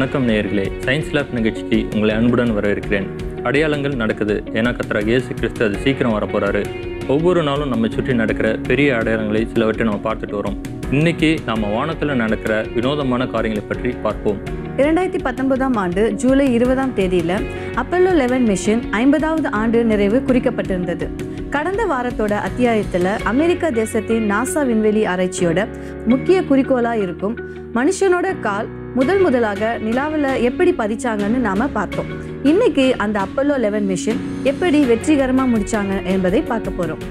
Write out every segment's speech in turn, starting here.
வணக்கம் நேயர்களே science lab நிகழ்ச்சிக்கு உங்களை அன்புடன் வரவேற்கிறேன் அடையாளங்கள் நடக்குது ஏன்னா கத்துறாக இயேசு கிறிஸ்து அது சீக்கிரம் வரப்போறாரு ஒவ்வொரு நாளும் நம்ம சுற்றி நடக்கிற பெரிய அடையாளங்களை சிலவற்றை நம்ம பார்த்துட்டு வரோம் இன்னைக்கு நாம வானத்தில் நடக்கிற வினோதமான காரியங்களை பற்றி பார்ப்போம் இரண்டாயிரத்தி பத்தொன்பதாம் ஆண்டு ஜூலை இருபதாம் தேதியில அப்பல்லோ லெவன் மிஷன் ஐம்பதாவது ஆண்டு நிறைவு குறிக்கப்பட்டிருந்தது கடந்த வாரத்தோட அத்தியாயத்துல அமெரிக்கா தேசத்தின் நாசா விண்வெளி ஆராய்ச்சியோட முக்கிய குறிக்கோளா இருக்கும் மனுஷனோட கால் முதல் முதலாக நிலாவில் எப்படி பதிச்சாங்கன்னு நாம பார்த்தோம் இன்னைக்கு அந்த அப்பல்லோ லெவன் மிஷன் எப்படி வெற்றிகரமா முடிச்சாங்க என்பதை பார்க்க போறோம்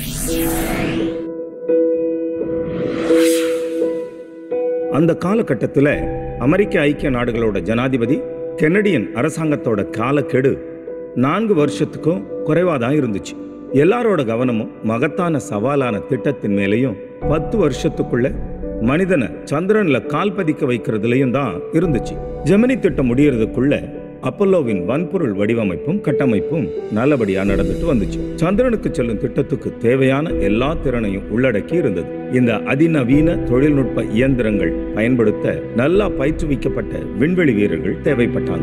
அந்த காலகட்டத்தில் அமெரிக்க ஐக்கிய நாடுகளோட ஜனாதிபதி கெனடியன் அரசாங்கத்தோட காலக்கெடு நான்கு வருஷத்துக்கும் குறைவாக தான் இருந்துச்சு எல்லாரோட கவனமும் மகத்தான சவாலான திட்டத்தின் மேலேயும் பத்து வருஷத்துக்குள்ள மனிதனை சந்திரன்ல கால் பதிக்க வைக்கிறதுலையும் தான் இருந்துச்சு ஜெமினி திட்டம் முடியறதுக்குள்ள அப்பல்லோவின் வன்பொருள் வடிவமைப்பும் கட்டமைப்பும் நல்லபடியா நடந்துட்டு வந்துச்சு சந்திரனுக்கு செல்லும் திட்டத்துக்கு தேவையான எல்லா திறனையும் உள்ளடக்கி இருந்தது இந்த அதிநவீன தொழில்நுட்ப இயந்திரங்கள் பயன்படுத்த நல்லா பயிற்றுவிக்கப்பட்ட விண்வெளி வீரர்கள் தேவைப்பட்டாங்க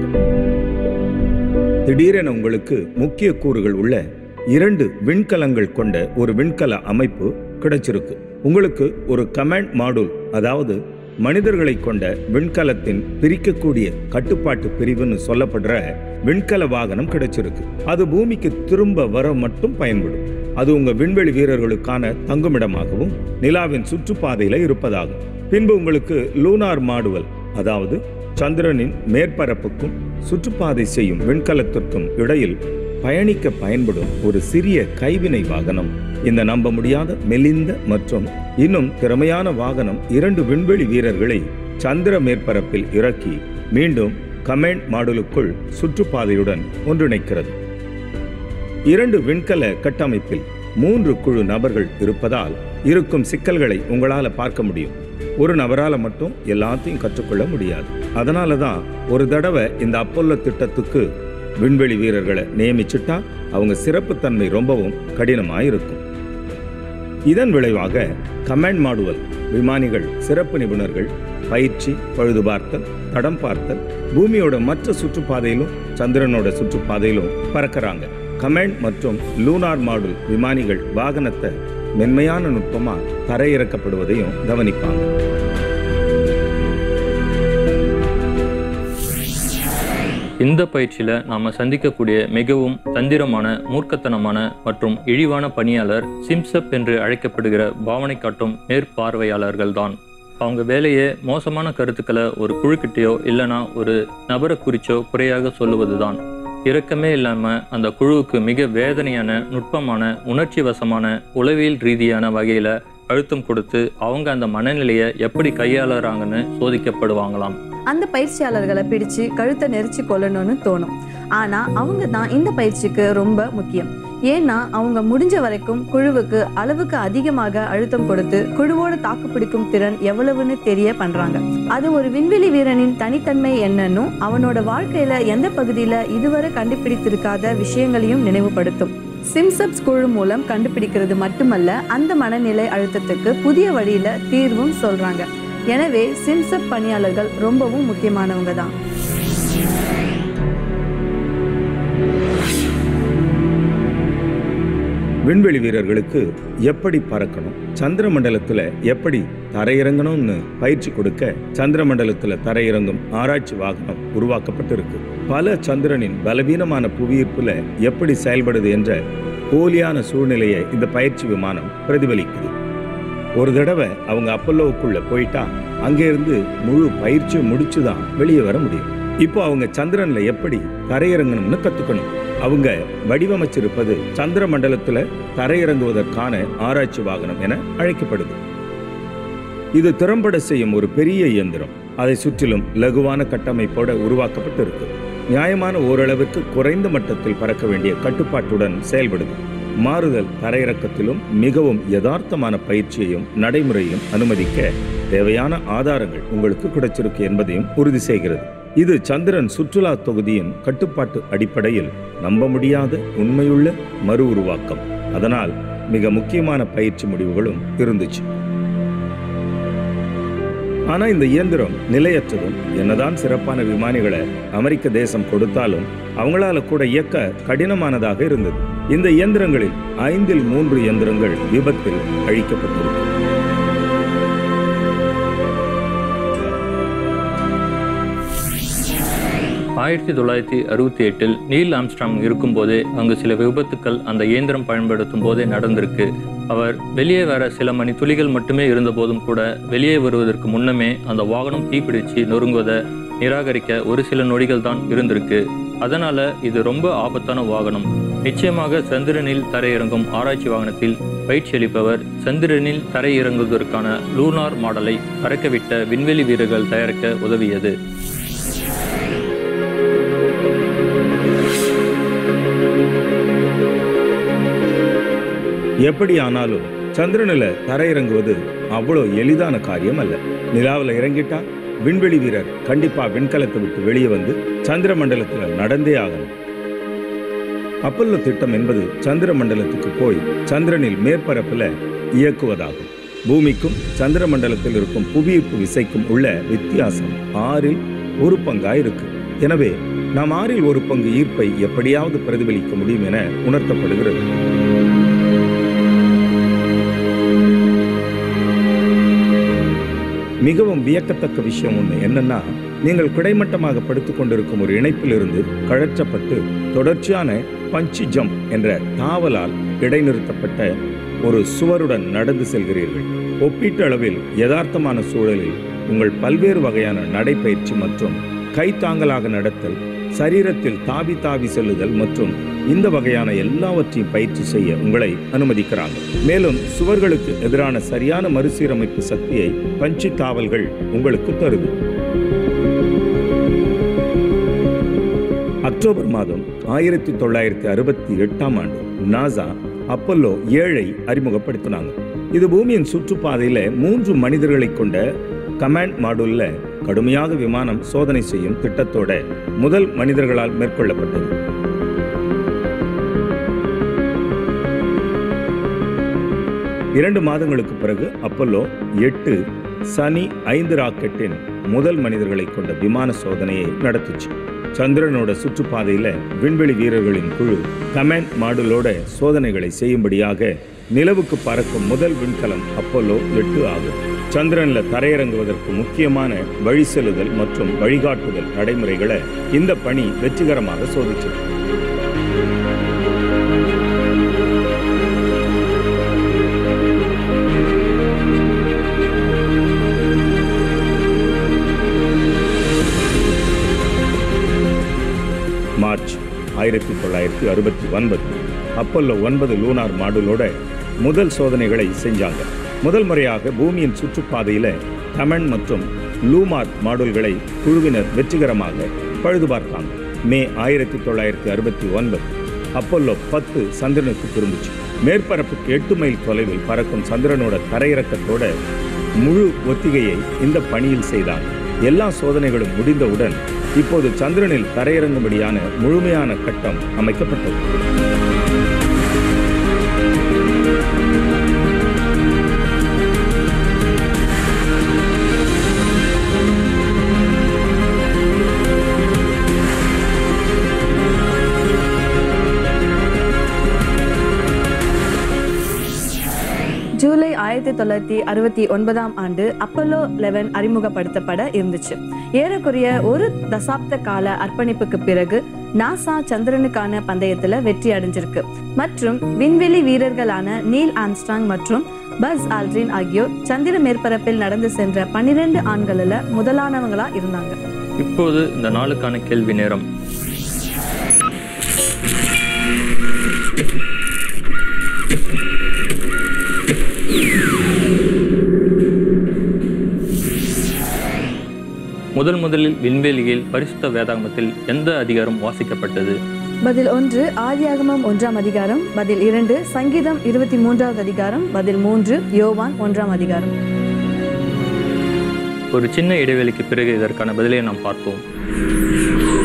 திடீரென உங்களுக்கு முக்கிய கூறுகள் உள்ள இரண்டு விண்கலங்கள் கொண்ட ஒரு விண்கல அமைப்பு கிடைச்சிருக்கு உங்களுக்கு ஒரு கமாண்ட் மாடுல் அதாவது மனிதர்களை கொண்ட விண்கலத்தின் பிரிக்கக்கூடிய கட்டுப்பாட்டு பிரிவுன்னு சொல்லப்படுற விண்கல வாகனம் கிடைச்சிருக்கு அது பூமிக்கு திரும்ப வர மட்டும் பயன்படும் அது உங்க விண்வெளி வீரர்களுக்கான தங்குமிடமாகவும் நிலாவின் சுற்றுப்பாதையில இருப்பதாகும் பின்பு உங்களுக்கு லூனார் மாடுவல் அதாவது சந்திரனின் மேற்பரப்புக்கும் சுற்றுப்பாதை செய்யும் விண்கலத்திற்கும் இடையில் பயணிக்க பயன்படும் ஒரு சிறிய கைவினை வாகனம் இந்த நம்ப முடியாத மெலிந்த மற்றும் இன்னும் திறமையான வாகனம் இரண்டு விண்வெளி வீரர்களை சந்திர மேற்பரப்பில் இறக்கி மீண்டும் கமெண்ட் மாடுலுக்குள் சுற்றுப்பாதையுடன் ஒன்றிணைக்கிறது இரண்டு விண்கல கட்டமைப்பில் மூன்று குழு நபர்கள் இருப்பதால் இருக்கும் சிக்கல்களை உங்களால பார்க்க முடியும் ஒரு நபரால மட்டும் எல்லாத்தையும் கற்றுக்கொள்ள முடியாது அதனால தான் ஒரு தடவை இந்த அப்பல்லோ திட்டத்துக்கு விண்வெளி வீரர்களை நியமிச்சுட்டா அவங்க சிறப்புத்தன்மை ரொம்பவும் கடினமாக இருக்கும் இதன் விளைவாக கமாண்ட் மாடுவல் விமானிகள் சிறப்பு நிபுணர்கள் பயிற்சி பழுது பார்த்தல் தடம் பார்த்தல் பூமியோட மற்ற சுற்றுப்பாதையிலும் சந்திரனோட சுற்றுப்பாதையிலும் பறக்கறாங்க கமாண்ட் மற்றும் லூனார் மாடுல் விமானிகள் வாகனத்தை மென்மையான நுட்பமா தரையிறக்கப்படுவதையும் கவனிப்பாங்க இந்த பயிற்சியில நாம சந்திக்கக்கூடிய மிகவும் தந்திரமான மூர்க்கத்தனமான மற்றும் இழிவான பணியாளர் சிம்சப் என்று அழைக்கப்படுகிற பாவனை காட்டும் மேற்பார்வையாளர்கள் தான் அவங்க வேலையே மோசமான கருத்துக்களை ஒரு குழுக்கிட்டையோ இல்லைனா ஒரு நபரை குறிச்சோ குறையாக சொல்லுவதுதான் இரக்கமே இல்லாம அந்த குழுவுக்கு மிக வேதனையான நுட்பமான உணர்ச்சி வசமான உளவியல் ரீதியான வகையில அழுத்தம் கொடுத்து அவங்க அந்த மனநிலையை எப்படி கையாளுறாங்கன்னு சோதிக்கப்படுவாங்களாம் அந்த பயிற்சியாளர்களை பிடிச்சு கழுத்தை நெரிச்சு கொல்லணும்னு தோணும் ஆனா அவங்க தான் இந்த பயிற்சிக்கு ரொம்ப முக்கியம் ஏன்னா அவங்க முடிஞ்ச வரைக்கும் குழுவுக்கு அளவுக்கு அதிகமாக அழுத்தம் கொடுத்து குழுவோட தாக்குப்பிடிக்கும் திறன் எவ்வளவுன்னு தெரிய பண்றாங்க அது ஒரு விண்வெளி வீரனின் தனித்தன்மை என்னன்னும் அவனோட வாழ்க்கையில எந்த பகுதியில இதுவரை கண்டுபிடித்திருக்காத விஷயங்களையும் நினைவுபடுத்தும் சிம்சப்ஸ் குழு மூலம் கண்டுபிடிக்கிறது மட்டுமல்ல அந்த மனநிலை அழுத்தத்துக்கு புதிய வழியில தீர்வும் சொல்றாங்க எனவே சிம்சப் பணியாளர்கள் ரொம்பவும் முக்கியமானவங்க தான் விண்வெளி வீரர்களுக்கு எப்படி பறக்கணும் சந்திர மண்டலத்துல எப்படி தரையிறங்கணும்னு பயிற்சி கொடுக்க சந்திர மண்டலத்துல தரையிறங்கும் ஆராய்ச்சி வாகனம் உருவாக்கப்பட்டிருக்கு பல சந்திரனின் பலவீனமான புவியீர்ப்புல எப்படி செயல்படுது என்ற போலியான சூழ்நிலையை இந்த பயிற்சி விமானம் பிரதிபலிக்குது ஒரு தடவை அவங்க அப்பல்லோவுக்குள்ள போயிட்டா அங்கிருந்து முழு பயிற்சி முடிச்சுதான் வெளியே வர முடியும் இப்போ அவங்க சந்திரன்ல எப்படி தரையிறங்கணும்னு கத்துக்கணும் அவங்க வடிவமைச்சிருப்பது சந்திர மண்டலத்துல தரையிறங்குவதற்கான ஆராய்ச்சி வாகனம் என அழைக்கப்படுது இது திறம்பட செய்யும் ஒரு பெரிய இயந்திரம் அதை சுற்றிலும் லகுவான கட்டமைப்போட உருவாக்கப்பட்டிருக்கு நியாயமான ஓரளவுக்கு குறைந்த மட்டத்தில் பறக்க வேண்டிய கட்டுப்பாட்டுடன் செயல்படுது மாறுதல் தரையிறக்கத்திலும் மிகவும் யதார்த்தமான பயிற்சியையும் நடைமுறையும் அனுமதிக்க தேவையான ஆதாரங்கள் உங்களுக்கு கிடைச்சிருக்கு என்பதையும் உறுதி செய்கிறது இது சந்திரன் சுற்றுலா தொகுதியின் கட்டுப்பாட்டு அடிப்படையில் நம்ப முடியாத உண்மையுள்ள மறு உருவாக்கம் அதனால் மிக முக்கியமான பயிற்சி முடிவுகளும் இருந்துச்சு ஆனா இந்த இயந்திரம் நிலையற்றதும் என்னதான் சிறப்பான விமானிகளை அமெரிக்க தேசம் கொடுத்தாலும் அவங்களால கூட இயக்க கடினமானதாக இருந்தது இந்த இயந்திரங்களில் ஐந்தில் மூன்று இயந்திரங்கள் விபத்தில் அழிக்கப்பட்டிருக்கும் ஆயிரத்தி தொள்ளாயிரத்தி அறுபத்தி எட்டில் நீல் ஆம்ஸ்ட்ராங் இருக்கும்போதே அங்கு சில விபத்துக்கள் அந்த இயந்திரம் பயன்படுத்தும் போதே நடந்திருக்கு அவர் வெளியே வர சில மணி துளிகள் மட்டுமே இருந்த போதும் கூட வெளியே வருவதற்கு முன்னமே அந்த வாகனம் தீப்பிடிச்சு நொறுங்குவதை நிராகரிக்க ஒரு சில நொடிகள் தான் இருந்திருக்கு அதனால இது ரொம்ப ஆபத்தான வாகனம் நிச்சயமாக சந்திரனில் தரையிறங்கும் ஆராய்ச்சி வாகனத்தில் பயிற்சி அளிப்பவர் சந்திரனில் தரையிறங்குவதற்கான லூனார் மாடலை பறக்கவிட்ட விண்வெளி வீரர்கள் தயாரிக்க உதவியது எப்படி ஆனாலும் சந்திரனில் தரையிறங்குவது அவ்வளோ எளிதான காரியம் அல்ல நிலாவில் இறங்கிட்டா விண்வெளி வீரர் கண்டிப்பா விண்கலத்தை விட்டு வெளியே வந்து சந்திர மண்டலத்தில் நடந்தே ஆகணும் அப்பல்லோ திட்டம் என்பது சந்திர மண்டலத்துக்கு போய் சந்திரனில் மேற்பரப்பில் இயக்குவதாகும் பூமிக்கும் சந்திர மண்டலத்தில் இருக்கும் புவியீர்ப்பு விசைக்கும் உள்ள வித்தியாசம் ஆறில் ஒரு பங்காய் இருக்கு எனவே நாம் ஆறில் ஒரு பங்கு ஈர்ப்பை எப்படியாவது பிரதிபலிக்க முடியும் என உணர்த்தப்படுகிறது மிகவும் வியக்கத்தக்க விஷயம் ஒன்று என்னன்னா நீங்கள் கிடைமட்டமாக படுத்துக் கொண்டிருக்கும் ஒரு இணைப்பிலிருந்து கழற்றப்பட்டு தொடர்ச்சியான பஞ்சி ஜம்ப் என்ற தாவலால் இடைநிறுத்தப்பட்ட ஒரு சுவருடன் நடந்து செல்கிறீர்கள் ஒப்பீட்டளவில் யதார்த்தமான சூழலில் உங்கள் பல்வேறு வகையான நடைப்பயிற்சி மற்றும் கைத்தாங்கலாக நடத்தல் சரீரத்தில் தாவி தாவி செல்லுதல் மற்றும் இந்த வகையான எல்லாவற்றையும் பயிற்சி செய்ய உங்களை அனுமதிக்கிறாங்க மேலும் சுவர்களுக்கு எதிரான சரியான மறுசீரமைப்பு சக்தியை பஞ்சி தாவல்கள் உங்களுக்கு தருது அக்டோபர் மாதம் ஆயிரத்தி தொள்ளாயிரத்தி அறுபத்தி எட்டாம் ஆண்டு நாசா அப்பல்லோ ஏழை அறிமுகப்படுத்தினாங்க இது பூமியின் சுற்றுப்பாதையில மூன்று மனிதர்களை கொண்ட கமாண்ட் மாடுல்ல கடுமையாக விமானம் சோதனை செய்யும் திட்டத்தோட முதல் மனிதர்களால் மேற்கொள்ளப்பட்டது இரண்டு மாதங்களுக்கு பிறகு அப்பல்லோ எட்டு சனி ஐந்து ராக்கெட்டின் முதல் மனிதர்களை கொண்ட விமான சோதனையை நடத்துச்சு சந்திரனோட சுற்றுப்பாதையில விண்வெளி வீரர்களின் குழு கமாண்ட் மாடுலோட சோதனைகளை செய்யும்படியாக நிலவுக்கு பறக்கும் முதல் விண்கலம் அப்பல்லோ எட்டு ஆகும் சந்திரன்ல தரையிறங்குவதற்கு முக்கியமான வழி செல்லுதல் மற்றும் வழிகாட்டுதல் நடைமுறைகளை இந்த பணி வெற்றிகரமாக சோதிச்சது மார்ச் ஆயிரத்தி தொள்ளாயிரத்தி அறுபத்தி ஒன்பது அப்பல்லோ ஒன்பது லூனார் மாடுலோட முதல் சோதனைகளை செஞ்சாங்க முதல் முறையாக பூமியின் சுற்றுப்பாதையில கமன் மற்றும் லூமார் மாடுல்களை குழுவினர் வெற்றிகரமாக பழுது பார்த்தாங்க மே ஆயிரத்தி தொள்ளாயிரத்தி அறுபத்தி ஒன்பது அப்பல்லோ பத்து சந்திரனுக்கு திரும்பிச்சு மேற்பரப்புக்கு எட்டு மைல் தொலைவில் பறக்கும் சந்திரனோட தரையிறக்கத்தோட முழு ஒத்திகையை இந்த பணியில் செய்தாங்க எல்லா சோதனைகளும் முடிந்தவுடன் இப்போது சந்திரனில் தரையிறங்கும்படியான முழுமையான கட்டம் அமைக்கப்பட்டது ஜூலை ஆயிரத்தி தொள்ளாயிரத்தி அறுபத்தி ஒன்பதாம் ஆண்டு அப்பல்லோ லெவன் அறிமுகப்படுத்தப்பட இருந்துச்சு ஏறக்குறைய ஒரு தசாப்த கால அர்ப்பணிப்புக்கு பிறகு நாசா சந்திரனுக்கான பந்தயத்துல வெற்றி அடைஞ்சிருக்கு மற்றும் விண்வெளி வீரர்களான நீல் ஆம்ஸ்ட்ராங் மற்றும் பஸ் ஆல்ட்ரின் ஆகியோர் சந்திர மேற்பரப்பில் நடந்து சென்ற பன்னிரண்டு ஆண்களில் முதலானவங்களா இருந்தாங்க இப்போது இந்த நாளுக்கான கேள்வி நேரம் முதல் முதலில் விண்வெளியில் பரிசுத்த வேதாகமத்தில் எந்த அதிகாரம் வாசிக்கப்பட்டது பதில் ஒன்று ஆதியாகமம் ஒன்றாம் அதிகாரம் பதில் இரண்டு சங்கீதம் இருபத்தி மூன்றாவது அதிகாரம் பதில் மூன்று யோவான் ஒன்றாம் அதிகாரம் ஒரு சின்ன இடைவெளிக்கு பிறகு இதற்கான பதிலை நாம் பார்ப்போம்